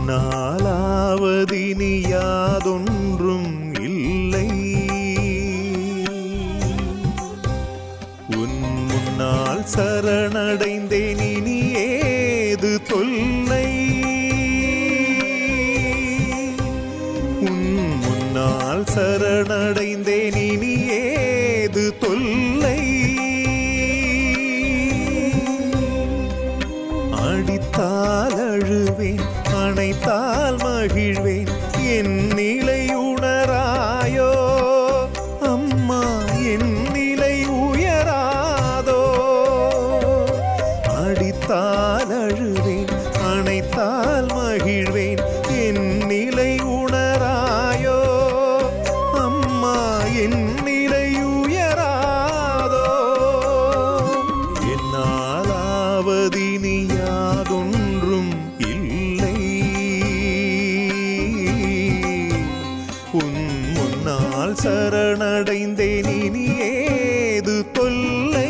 என்னாலாவதினி யாதொன்றும் இல்லை உன் முன்னால் சரணடைந்தேன் இனி ஏது தொல்லை உன் முன்னால் சரணடைந்தேன் இனி ஏது தொல்லை அடித்தால் அழுவேன் அணைத்தால் மகிழ்வேன் என் நிலை உணராயோ அம்மா என் நிலை உயராதோ அடித்தால் அழுவேன் அணைத்தால் மகிழ்வேன் என் நிலை உணராயோ அம்மா என் நிலை உயராதோ என்னாலாவதினி யாதொன்றும் இல்லை உன் முன்னால் சரணடைந்தேன் இனி ஏது தொல்லை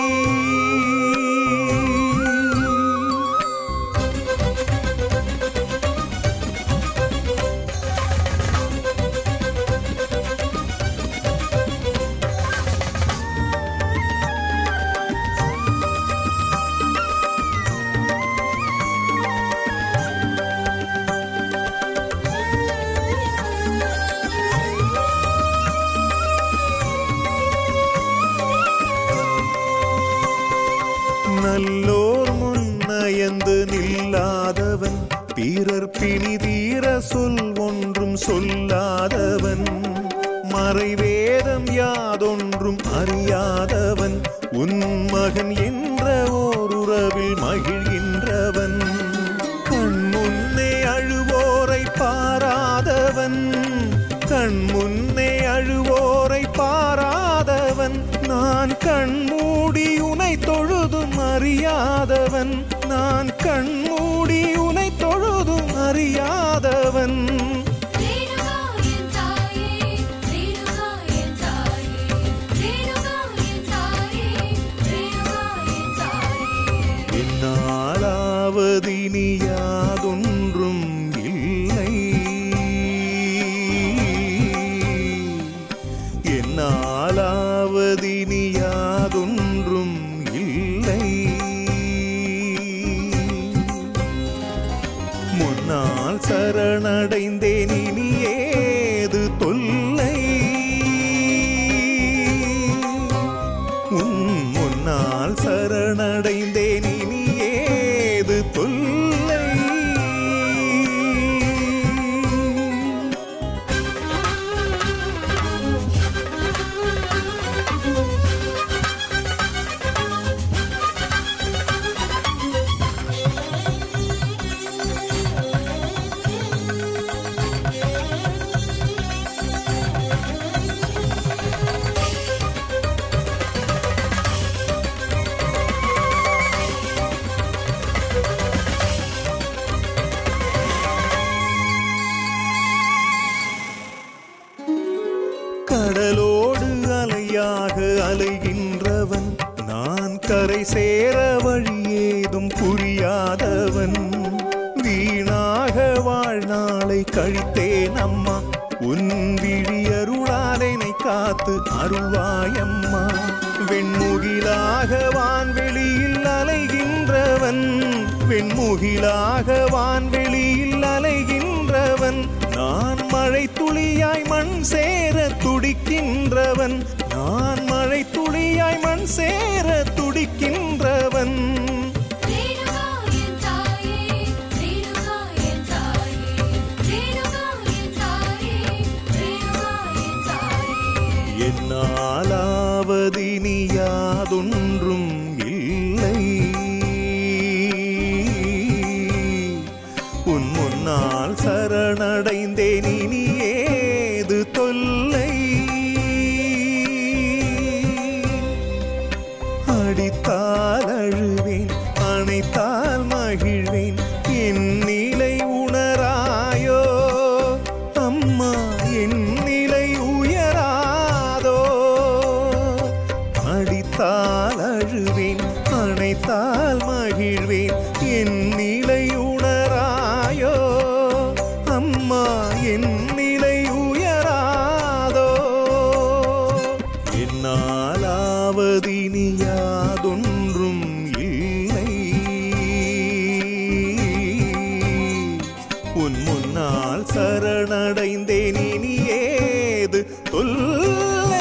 நல்லோர் முன்னயந்து நில்லாதவன் பிறர் பிணிதீர சொல் ஒன்றும் சொல்லாதவன் மறைவேதம் யாதொன்றும் அறியாதவன் உன் மகன் என்ற ஓருறவில் மகிழ்கின்றவன் கண் முன்னே அழுவோரை பாராதவன் கண் முன்னே அழுவோரை பாராதவன் நான் கண் மூடி உனை தொழுதும் அறியாதவன் நான் கண் மூடி உனை தொழுதும் அறியாதவன் ரேணுகா என் தாயே ரேணுகா என் தாயே ரேணுகா என் தாயே ரேணுகா என் தாயே என்னாலாவதினி யாதொன்றும் இல்லை என்னாலாவதினி யாதொன்றும் இல்லை முன்னால் சரணடைந்தேன் இனி ஏது தொல்லை உன் முன்னால் சரணடைந்தேன் இனி ஏது தொல்லை கடலோடு அலையாக அலைகின்றவன் நான் கரை சேர வழி ஏதும் புரியாதவன் வீணாக வாழ்நாளை கழித்தேன் அம்மா உன் விழியருளாலனை காத்து அருள்வாயம்மா வெண்முகிலாக வான்வெளியில் அலைகின்றவன் வெண்முகிலாக வான்வெளியில் அலைகின்றவன் நான் மழை துளியாய் மண் சேர துடிக்கின்றவன் நான் மழை துளியாய் மண் சேர துடிக்கின்றவன் ரேணுகா என் தாயே ரேணுகா என் தாயே ரேணுகா என் தாயே ரேணுகா என் தாயே என்னாலாவதினி யாதொன்றும் இல்லை உன் முன்னால் சரணடைந்தேன் இனி ஏது தொல்லை அடித்தால் அழுவேன் அணைத்தால் மகிழ்வேன் என் நிலை உணராயோ அம்மா என் நிலை உயராதோ அடித்தால் அழுவேன் அணைத்தால் மகிழ்வேன் என் நிலை உணராயோ புல்